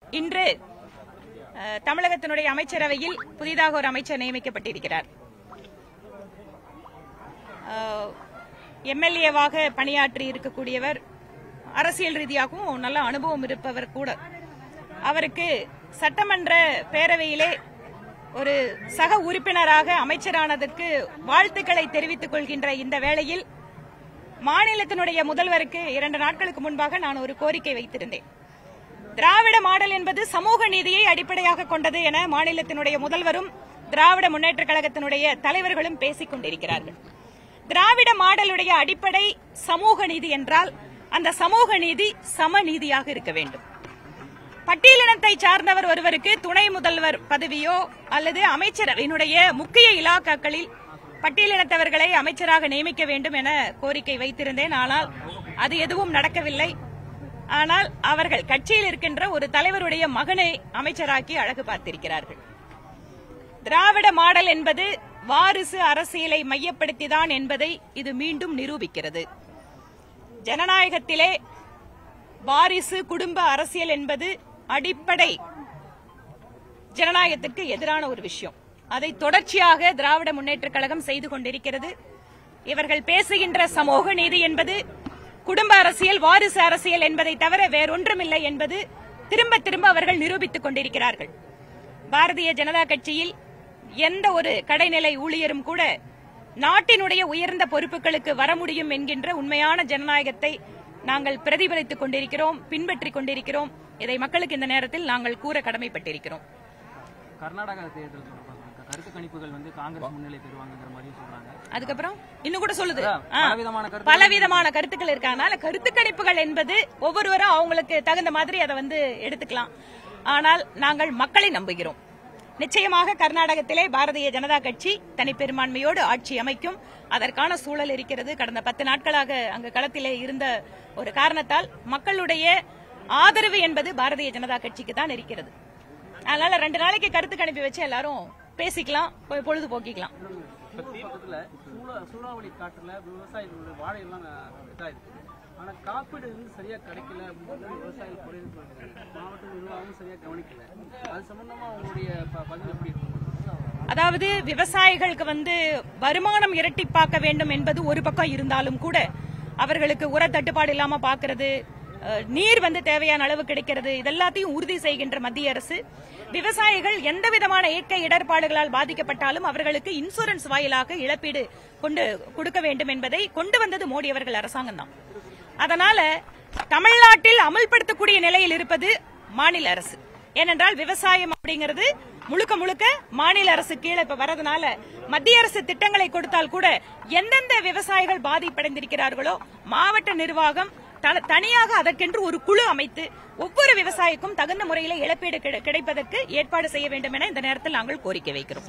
இன்று அஹ், தமிழகத்தினுடைய அமைச்சரவையில் புதிதாக ஒரு அமைச்சர் நியமிக்கப்பட்டிருக்கிறார் எம்எல்ஏவாக பணியாற்றி இருக்கக்கூடியவர் அரசியல் ரீதியாகவும் நல்ல அனுபவம் இருப்பவர் கூட அவருக்கு சட்டமன்ற பேரவையிலே ஒரு சக உறுப்பினராக அமைச்சரானதற்கு வாழ்த்துக்களை தெரிவித்துக் கொள்கின்ற இந்த வேளையில் மாநிலத்தினுடைய முதல்வருக்கு இரண்டு நாட்களுக்கு முன்பாக நான் ஒரு கோரிக்கை வைத்திருந்தேன் திராவிட மாடல் என்பது சமூக நீதியை அடிப்படையாக கொண்டது என மாநிலத்தினுடைய முதல்வரும் திராவிட முன்னேற்ற கழகத்தினுடைய தலைவர்களும் பேசிக் கொண்டிருக்கிறார்கள் திராவிட மாடலுடைய அடிப்படை சமூக நீதி என்றால் அந்த சமூக நீதி சமநீதியாக இருக்க வேண்டும் பட்டியலினத்தை சார்ந்தவர் ஒருவருக்கு துணை முதல்வர் பதவியோ அல்லது அமைச்சரவையினுடைய முக்கிய இலாக்காக்களில் பட்டியலினத்தவர்களை அமைச்சராக நியமிக்க வேண்டும் என கோரிக்கை வைத்திருந்தேன் ஆனால் அது எதுவும் நடக்கவில்லை ஆனால் அவர்கள் கட்சியில் இருக்கின்ற ஒரு தலைவருடைய மகனை அமைச்சராக்கி அழகு பார்த்திருக்கிறார்கள் திராவிட மாடல் என்பது வாரிசு அரசியலை மையப்படுத்திதான் என்பதை இது மீண்டும் நிரூபிக்கிறது ஜனநாயகத்திலே வாரிசு குடும்ப அரசியல் என்பது அடிப்படை ஜனநாயகத்திற்கு எதிரான ஒரு விஷயம் அதை தொடர்ச்சியாக திராவிட முன்னேற்றக் கழகம் செய்து கொண்டிருக்கிறது இவர்கள் பேசுகின்ற சமூக நீதி என்பது குடும்ப அரசியல் வாரிசு அரசியல் என்பதை தவிர வேறொன்றுமில்லை என்பது திரும்ப திரும்ப அவர்கள் நிரூபித்துக் கொண்டிருக்கிறார்கள் பாரதிய ஜனதா கட்சியில் எந்த ஒரு கடைநிலை ஊழியரும் கூட நாட்டினுடைய உயர்ந்த பொறுப்புகளுக்கு வர முடியும் என்கின்ற உண்மையான ஜனநாயகத்தை நாங்கள் பிரதிபலித்துக் கொண்டிருக்கிறோம் பின்பற்றிக் கொண்டிருக்கிறோம் இதை மக்களுக்கு இந்த நேரத்தில் நாங்கள் கூற கடமைப்பட்டிருக்கிறோம் கர்நாடகா தேர்தல் தொடர்பாக கருத்து கணிப்புகள் வந்து காங்கிரஸ் முன்னிலை பெறுவாங்கங்கிற மாதிரியும் சொல்றாங்க அதுக்கப்புறம் இன்னும் கூட சொல்லுது அதான், ஆ. பலவிதமான கருத்து பலவிதமான கருத்துக்கள் இருக்காங்க கருத்து கணிப்புகள் என்பது ஒவ்வொருவரும் அவங்களுக்கு தகுந்த மாதிரி அதை வந்து எடுத்துக்கலாம் ஆனால் நாங்கள் மக்களை நம்புகிறோம் நிச்சயமாக கர்நாடகத்திலே பாரதிய ஜனதா கட்சி தனிப்பெரும்பான்மையோடு ஆட்சி அமைக்கும் அதற்கான சூழல் இருக்கிறது கடந்த பத்து நாட்களாக அங்கு களத்திலே இருந்த ஒரு காரணத்தால் மக்களுடைய ஆதரவு என்பது பாரதிய ஜனதா கட்சிக்கு தான் இருக்கிறது அதனால ரெண்டு நாளைக்கு கருத்து கணிப்பு வச்சு எல்லாரும் பேசிக்கலாம் போய் பொழுதுபோக்கிக்கலாம் பக்கத்துல சூழ- சூறாவளி காற்றுல விவசாயிகளுடைய வாழையெல்லாம் இதாயிருக்கு ஆனா காப்பீடு வந்து சரியா கிடைக்கல அப்படின்னு சொல்லி விவசாயிகள் குறைந்து சொல்றாங்க மாவட்ட நிர்வாகமும் சரியா கவனிக்கல அது சம்பந்தமா உங்களுடைய ப- பதில் எப்படி இருக்கும் அதாவது விவசாயிகளுக்கு வந்து வருமானம் இரட்டிப்பாக்க வேண்டும் என்பது ஒரு பக்கம் இருந்தாலும் கூட அவர்களுக்கு உர தட்டுப்பாடு இல்லாம பாக்குறது அஹ், நீர் வந்து தேவையான அளவு கிடைக்கிறது இதெல்லாத்தையும் உறுதி செய்கின்ற மத்திய அரசு விவசாயிகள் எந்த விதமான இயற்கை இடர்பாடுகளால் பாதிக்கப்பட்டாலும் அவர்களுக்கு இன்சூரன்ஸ் வாயிலாக இழப்பீடு கொண்டு கொடுக்க வேண்டும் என்பதை கொண்டு வந்தது மோடி அவர்கள் அரசாங்கம் தான் அதனால தமிழ்நாட்டில் அமல்படுத்தக்கூடிய நிலையில் இருப்பது மாநில அரசு ஏனென்றால் விவசாயம் அப்படிங்கிறது முழுக்க முழுக்க மாநில அரசு கீழே இப்ப வரதுனால மத்திய அரசு திட்டங்களை கொடுத்தால் கூட எந்தெந்த விவசாயிகள் பாதிப்படைந்திருக்கிறார்களோ மாவட்ட நிர்வாகம் த- தனியாக அதற்கென்று ஒரு குழு அமைத்து ஒவ்வொரு விவசாயிக்கும் தகுந்த முறையில் இழப்பீடு கிடை- கிடைப்பதற்கு ஏற்பாடு செய்ய வேண்டும் என இந்த நேரத்தில் நாங்கள் கோரிக்கை வைக்கிறோம்